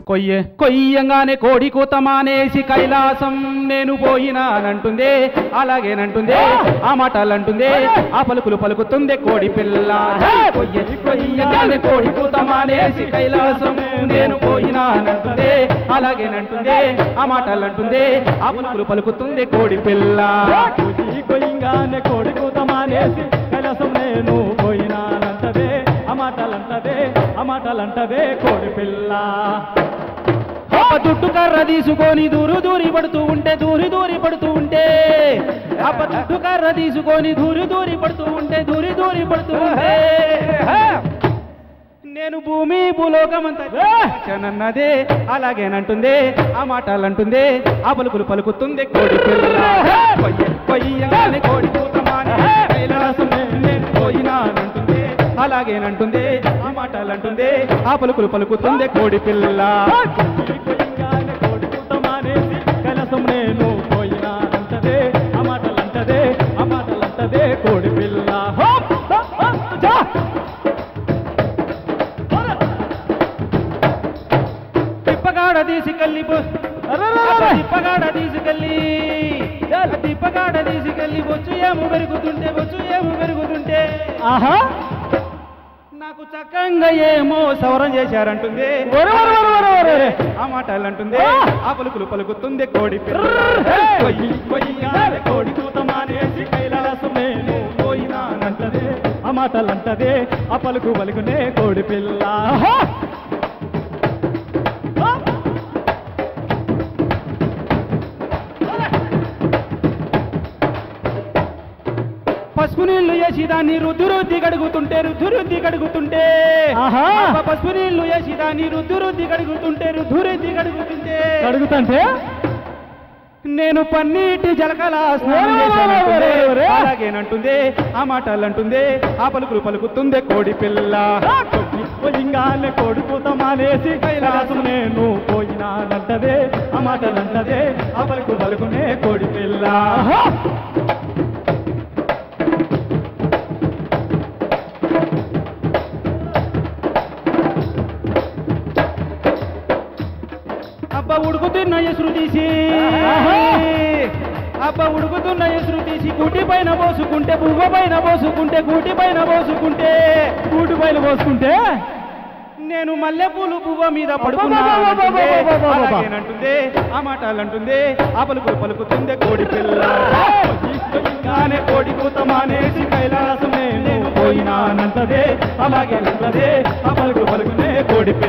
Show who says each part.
Speaker 1: కొయ్యే కొయ్యంగానే కోడి కూత మానేసి కైలాసం నేను పోయినానంటుందే అలాగేనంటుందే ఆ మాటలంటుందే ఆ పలుకులు పలుకుతుందే కోడి పిల్ల కొయ్యే కొయ్యంగానే కోడి కూత మానేసి కైలాసం నేను పోయినానంటుందే అలాగేనంటుందే ఆ మాటలంటుందే ఆ పలుకులు పలుకుతుంది కోడి పిల్ల
Speaker 2: ఈ కొయ్యంగానే కోడి కూత మానేసి కైలాసం నేను పోయినానంటదే ఆ మాటలంటదే ఆ మాటలంటదే కోడి పిల్ల
Speaker 1: అప్ప దుడ్డు కర్ర తీసుకొని దూరు దూరి పడుతూ ఉంటే దూరి దూరి పడుతూ ఉంటే అప్ప దుడ్డు కర్ర తీసుకొని దూరి దూరి పడుతూ ఉంటే దూరి దూరి పడుతూ ఉంటే నేను భూమి భూలోకమంతా నన్నదే అలాగేనంటుందే ఆ మాటలంటుందే ఆ పలుకులు పలుకుతుంది కోడి పిల్ల కొయ్య కొయ్యగానే కోడి కూతమానే కైలాసం నేను పోయినానంటుందే అలాగేనంటుందే ఆ మాటలంటుందే ఆ పలుకులు పలుకుతుంది కోడి పిల్ల
Speaker 2: ఈ కొయ్యంగానే కోడి కూత మానేసి కైలాసం నేను పోయినానంటదే ఆ మాటలంటదే ఆ మాటలంటదే కోడి పిల్ల హోప్! హోప్! హోప్! జా!
Speaker 1: తిప్పగాడ తీసుకెళ్ళి తిప్పగాడ తీసుకెళ్ళి తిప్పగాడ తీసుకెళ్ళి బొచ్చు ఏము పెరుగుతుంటే బొచ్చు ఏము పెరుగుతుంటే
Speaker 2: ఆహా
Speaker 1: నాకు చక్కంగా ఏమో సవరం చేశారంటుంది
Speaker 2: ఒరే, ఒరే, ఒరే, ఒరే, ఒరే, ఒరే.
Speaker 1: ఆ మాటలు అంటుంది
Speaker 2: ఆ!
Speaker 1: ఆ పలుకులు పలుకుతుంది కోడి పిల్ల.
Speaker 2: కొయ్యి కొయ్యంగానే కోడి కూత మానేసి కైలాసం నేను పోయినానంటదే ఆ మాటలంటదే ఆ పలుకు పలుకునే కోడి పిల్ల ఆహా! ఆ!
Speaker 1: పసుపు నీళ్లు వేసి దాన్ని రుద్దు రుద్ది కడుగుతుంటే రుద్దు రుద్ది కడుగుతుంటే
Speaker 2: ఆహా!
Speaker 1: అబ్బా, పసుపు నీళ్లు వేసి దాన్ని రుద్దు రుద్ది కడుగుతుంటే రుద్దు రుద్ది కడుగుతుంటే
Speaker 2: కడుగుతంటే
Speaker 1: నేను పన్నీటి జలకల స్నానం
Speaker 2: ఒరే, ఒరే,
Speaker 1: చేశానంటుందే.
Speaker 2: ఒరే, ఒరే.
Speaker 1: అలాగేనంటుందే ఆ మాటలు అంటుందే ఆ పలుకులు పలుకుతుందే కోడి పిల్ల
Speaker 2: పోయింగానే కోడి కూత మానేసి కైలాసం నేను పోయినానంటదే ఆ మాటలంటదే ఆ పలుకు పలుకునే కోడి పిల్ల ఆహా!
Speaker 1: అబ్బ ఉడుకుతున్న ఎసురు తీసి
Speaker 2: ఆహా!
Speaker 1: అబ్బ ఉడుకుతున్న ఎసురు తీసి గుడ్డి పైన పోసుకుంటే బువ్వ పైన పోసుకుంటే గుడ్డి పైన పోసుకుంటే
Speaker 2: కూటి పైన పోసుకుంటే
Speaker 1: నేను మల్లెపూలు పువ్వ మీద
Speaker 2: అబ్బబ్బబ్బబ్బబ్బబ్బబ్బబ్బబ్బ.
Speaker 1: పడుకున్నానంటుందే ఆ మాటలు అంటుందే ఆ పలుకులు పలుకుతుందే కోడి పిల్ల కానీ కోడి కూత మానేసి కైలాసం నేను పోయినానంటదే అలాగే అంటదే ఆ పలుకు పలుకునే కోడి పిల్ల